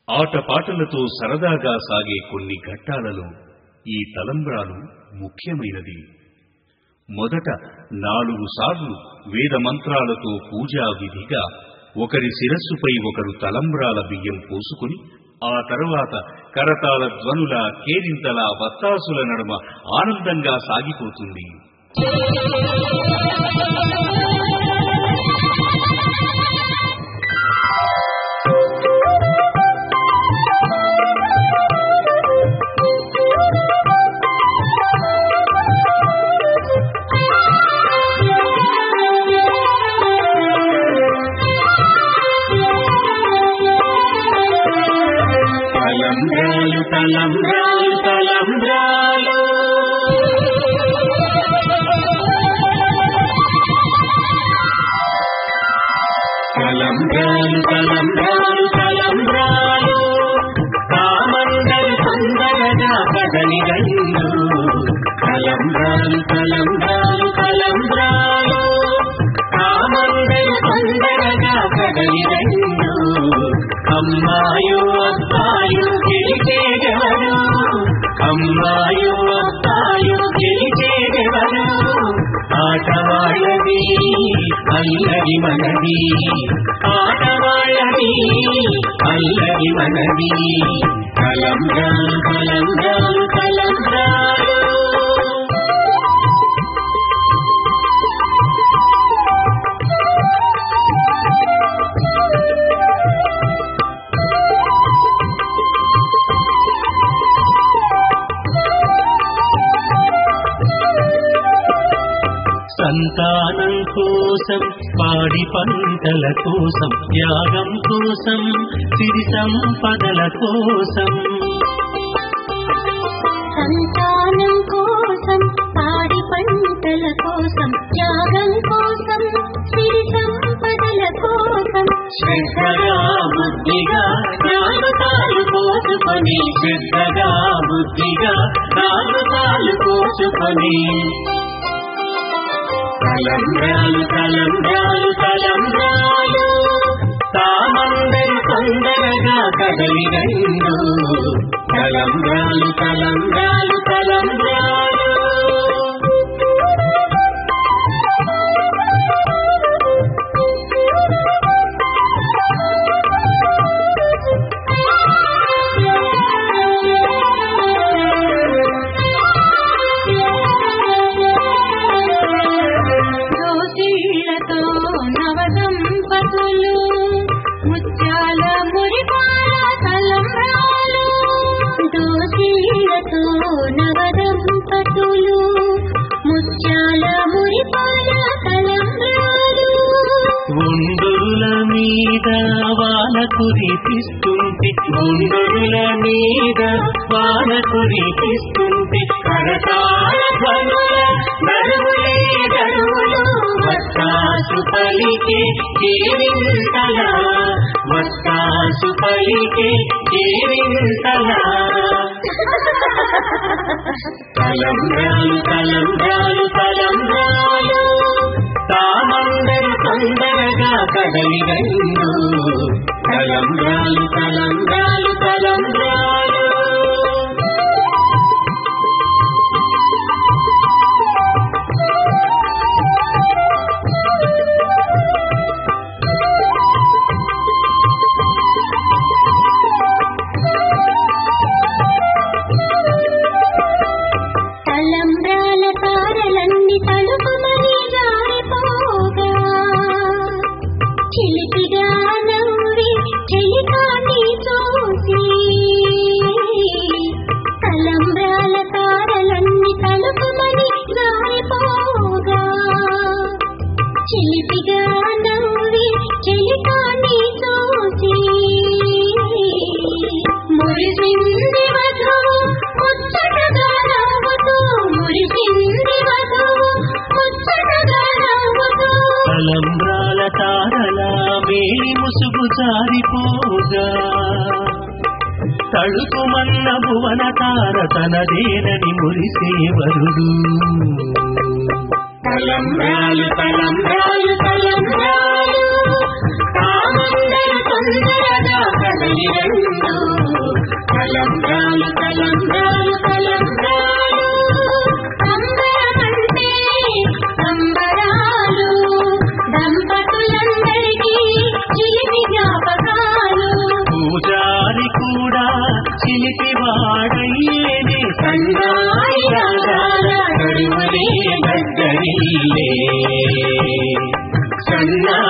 ఆటపాటలతో సరదాగా సాగే కొన్ని ఘట్టాలలో ఈ తలంబ్రాలు ముఖ్యమైనది మొదట నాలుగు సార్లు వేద మంత్రాలతో పూజా విధిగా ఒకరి శిరస్సుపై ఒకరు తలంబ్రాల బియ్యం పోసుకుని ఆ తరువాత కరతాళ ధ్వనుల కేరింతల వత్తాసుల నడుమ ఆనందంగా సాగిపోతుంది తలంబ్రాలు తలంబ్రాలు తలంబ్రాలు తలంబ్రాలు తలంబ్రాలు తలంబ్రాలు కామందరు సుందరగా కదలి గండు తలంబ్రాలు తలంబ్రాలు తలంబ్రాలు కామందరు సుందరగా కదలి గండు అమ్మాయు అబ్బాయు గెలిచేదెవరు అమ్మాయు అబ్బాయు గెలిచేదెవరు ఆటవాళ్ళది అల్లరి మనది ఆటవాళ్ళది అల్లరి మనది కలంబ్రాలు కలంబ్రాలు కలంబ్రాలు సంతానం కోసం పాడి పంటల కోసం త్యాగం కోసం సిరి సంపదల కోసం సంతానం కోసం పాడి పంటల కోసం త్యాగం కోసం సిరి సంపదల కోసం శ్రద్ధగా బుద్ధిగా నాలుగు కోసుకొని శ్రద్ధగా బుద్ధిగా నాలుగు కోసుకొని తలంబ్రాలు తలంబ్రాలు తలంబ్రాలు తామందరి తొందరగా కదలి రెండు తలంబ్రాలు తలంబ్రాలు తలంబ్రాలు దోసిళ్లతో నవదంపతులు ముత్యాల మురిపాల తలంబ్రాలు దోసిళ్లతో నవదంపతులు ముత్యాల మురిపాల తలంబ్రాలు గుండుల మీద వాన కురిపిస్తుంటే గుండుల మీద వాన కురిపిస్తుంటే కరతాళ ధ్వనుల నడుములే గడువులు వత్తాసు పలికే కేరింతల వత్తాసు పలికే కేరింతల తలంబ్రాలు తలంబ్రాలు తలంబ్రాలు తామందరు తొందరగా కదలి రెండు తలంబ్రాలు తలంబ్రాలు తలంబ్రాలు తలంబ్రాల తారలన్నీ తలుపుమని జారిపోగా చిలిపిగా నవ్వి చెలికాన్ని చూసి తలంబ్రాల తారలన్నీ తలుపుమని జారిపోగా చిలిపిగా నవ్వి చెలికాన్ని చూసి మురిసింది వధువు ముచ్చటగా నవ్వుతూ మురిసింది వధువు ముచ్చటగా నవ్వుతూ తలంబ్రాల తారల మేలి ముసుగు జారిపోగా తడుకుమన్న భువన తార తనదేనని మురిసే వరుడు తలంబ్రాలు తలంబ్రాలు తలంబ్రాలు తామందరు తొందరగా కదలి ఇవి రెండు తలంబ్రాలు తలంబ్రాలు తలంబ్రాలు సంబరమంటే సంబరాలు దంపతులందరికీ చిలిపి జ్ఞాపకాలు పూజారి కూడా చిలిపి వాడయ్యేనే సన్నాయి రాగాల నడుమలే దగ్గరిల్లే సన్నా